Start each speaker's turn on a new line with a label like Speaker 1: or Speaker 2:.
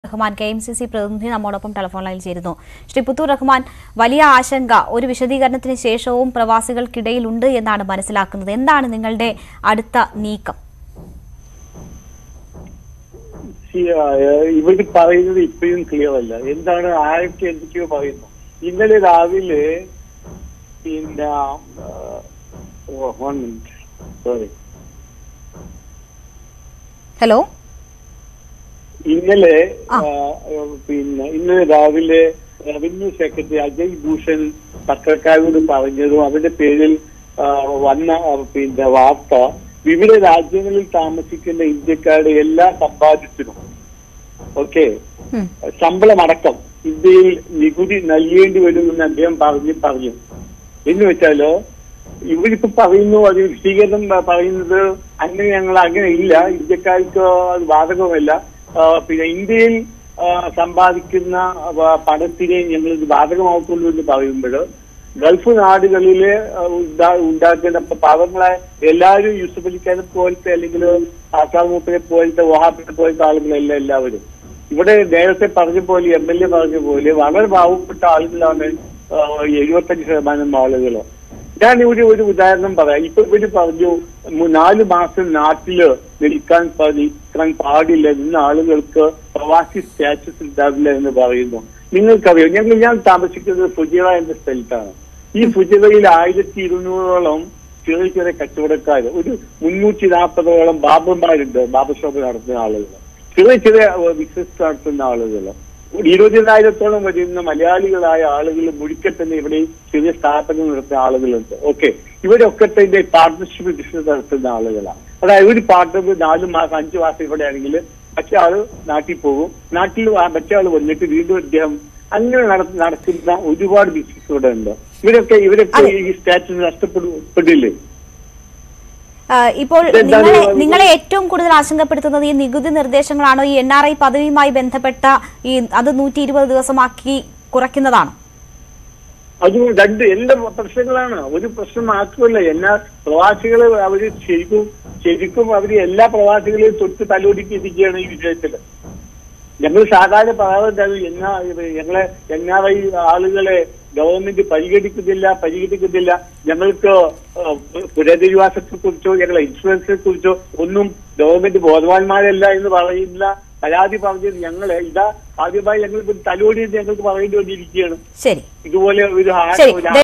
Speaker 1: Rahman K M C C പ്രതിനിധി നമ്മോടൊപ്പം telephone ലൈനിൽ ചേരുന്നു ശ്രീ പുത്തൂർ റഹ്മാൻ വലിയ ആശങ്ക ഒരു വിശദീകരണത്തിന് ശേഷവും പ്രവാസികൾക്കിടയിലുണ്ട് എന്നാണ് മനസ്സിലാക്കുന്നത് എന്താണ് നിങ്ങളുടെ അടുത്ത നീക്കം
Speaker 2: ഇവര് പറയുന്നത് ഇപ്പോഴും ക്ലിയർ അല്ല എന്താണ് ആരൊക്കെ എന്തൊക്കെയോ പറയുന്നു ഇന്നലെ രാവിലെ പിന്നെ വൺ മിനിറ്റ് സോറി
Speaker 1: ഹലോ
Speaker 2: ഇന്നലെ ആ, പിന്നെ ഇന്നലെ രാവിലെ റവന്യൂ സെക്രട്ടറി അജയ് ഭൂഷൺ പത്രക്കാരോട് പറഞ്ഞതും അവരുടെ പേരിൽ ആ, വന്ന ആ, പിന്നെ വാർത്ത വിവിധ രാജ്യങ്ങളിൽ താമസിക്കുന്ന ഇന്ത്യക്കാരുടെ എല്ലാ സമ്പാദ്യത്തിനും ഓക്കെ
Speaker 1: ഉം.
Speaker 2: ശമ്പളമടക്കം ഇന്ത്യയിൽ നികുതി നൽകേണ്ടി വരുമെന്ന് അദ്ദേഹം പറഞ്ഞു പറഞ്ഞു എന്ന് വെച്ചാലോ ഇവരിപ്പോ പറയുന്നു അത് വിശദീകരണം പ- പറയുന്നത് അങ്ങനെ ഞങ്ങൾ അങ്ങനെ ഇല്ല ഇന്ത്യക്കാർക്ക് അത് ബാധകമല്ല ആ, പിന്നെ ഇന്ത്യയിൽ ആ, സമ്പാദിക്കുന്ന ആ, പണത്തിനെ ഞങ്ങൾ ഇത് ബാധകമാക്കുള്ളൂ എന്ന് പറയുമ്പോൾ ഗൾഫ് നാടുകളില് ആ, ഉണ്ടാ- ഉണ്ടാക്കുന്ന ഇപ്പൊ പാവങ്ങളെ എല്ലാവരും യൂസഫ് അലിഖാനെ പോലത്തെ അല്ലെങ്കിൽ ആസാം മൂപ്പനെ പോലത്തെ വഹാബിനെ പോലത്തെ ആളുകളല്ല എല്ലാവരും ഇവിടെ നേരത്തെ പറഞ്ഞ പോലെ എം എൽ എ പറഞ്ഞ പോലെ വളരെ പാവപ്പെട്ട ആളുകളാണ് ആ, എഴുപത്തഞ്ച് ശതമാനം ആളുകൾ ഞാൻ ഇവിടെ ഒരു ഉദാഹരണം പറയാം ഇപ്പൊ ഇവര് പറഞ്ഞു മു- നാല് മാസം നാട്ടില് നിൽക്കാൻ പ- നിൽക്കാൻ പാടില്ല എന്ന ആളുകൾക്ക് പ്രവാസി സ്റ്റാറ്റസ് ഉണ്ടാവില്ല എന്ന് പറയുന്നു നിങ്ങൾക്കറിയാം ഞങ്ങൾ ഞാൻ താമസിക്കുന്നത് ഫുജിറ എന്ന സ്ഥലത്താണ് ഈ ഫുജിറയിൽ ആയിരത്തി ഇരുന്നൂറോളം ചെറിയ ചെറിയ കച്ചവടക്കാർ ഒരു മുന്നൂറ്റി നാൽപ്പതോളം ബാബന്മാരുണ്ട് ബാബഷോപ്പ് നടത്തുന്ന ആളുകൾ ചെറിയ ചെറിയ ബിസിനസ് നടത്തുന്ന ആളുകൾ ഒരു ഇരുപതിനായിരത്തോളം വരുന്ന മലയാളികളായ ആളുകൾ മുഴുക്കെ തന്നെ ഇവിടെ ചെറിയ സ്ഥാപനം നടത്തുന്ന ആളുകളുണ്ട് ഓക്കെ ഇവരൊക്കെ തന്നെ പാർട്ട്ണർഷിപ്പ് ബിസിനസ് നടത്തുന്ന ആളുകളാണ് അതായത് ഒരു പാർട്ട്ണർ നാല് മാസം അഞ്ചു മാസം ഇവിടെ ആണെങ്കിൽ മറ്റേ ആള് നാട്ടിൽ പോകും നാട്ടിൽ ആ മറ്റേ ആള് വന്നിട്ട് വീണ്ടും അദ്ദേഹം അങ്ങനെ നട- നടക്കുന്ന ഒരുപാട് ബിസിനസ് ഇവിടെ ഉണ്ട് ഇവരൊക്കെ ഇവരൊക്കെ ഈ സ്റ്റാറ്റസ് നഷ്ടപ്പെടില്ലേ
Speaker 1: ആ, ഇപ്പോൾ
Speaker 2: ഇതെന്താണ്
Speaker 1: നിങ്ങളെ
Speaker 2: ഇത്?
Speaker 1: നിങ്ങളെ ഏറ്റവും കൂടുതൽ ആശങ്കപ്പെടുത്തുന്നത് ഈ നികുതി നിർദ്ദേശങ്ങളാണോ ഈ എൻ ആർ ഐ പദവിയുമായി ബന്ധപ്പെട്ട ഈ അത് നൂറ്റി ഇരുപത് ദിവസമാക്കി കുറയ്ക്കുന്നതാണോ
Speaker 2: അത് രണ്ട് എല്ലാ പ്രശ്നങ്ങളാണ് ഒരു പ്രശ്നം മാത്രമല്ല എല്ലാ പ്രവാസികളെ അവര് ശരിക്കും ശരിക്കും അവര് എല്ലാ പ്രവാസികളെയും തൊട്ട് തലോടിക്കിരിക്കുകയാണ് ഈ വിഷയത്തില് ഞങ്ങൾ സാധാരണ പറയാറുണ്ടാവും എന്നാ ഞങ്ങളെ എൻ ആർ ഐ ആളുകളെ ഗവൺമെന്റ് പരിഗണിക്കുന്നില്ല പരിഗണിക്കുന്നില്ല ഞങ്ങൾക്ക് ആ, പുനരധിവാസത്തെ കുറിച്ചോ ഞങ്ങളെ ഇൻഷുറൻസിനെ കുറിച്ചോ ഒന്നും ഗവൺമെന്റ് ബോധവാന്മാരല്ല എന്ന് പറയുന്ന പരാതി പറഞ്ഞത് ഞങ്ങളെ ഇതാ ആദ്യമായി ഞങ്ങൾ തലോടി ഞങ്ങൾക്ക് പറയേണ്ടി വന്നിരിക്കുകയാണ്
Speaker 1: ശരി
Speaker 2: ഇതുപോലെ ഒരു ആ-
Speaker 1: ശരി
Speaker 2: ഒരു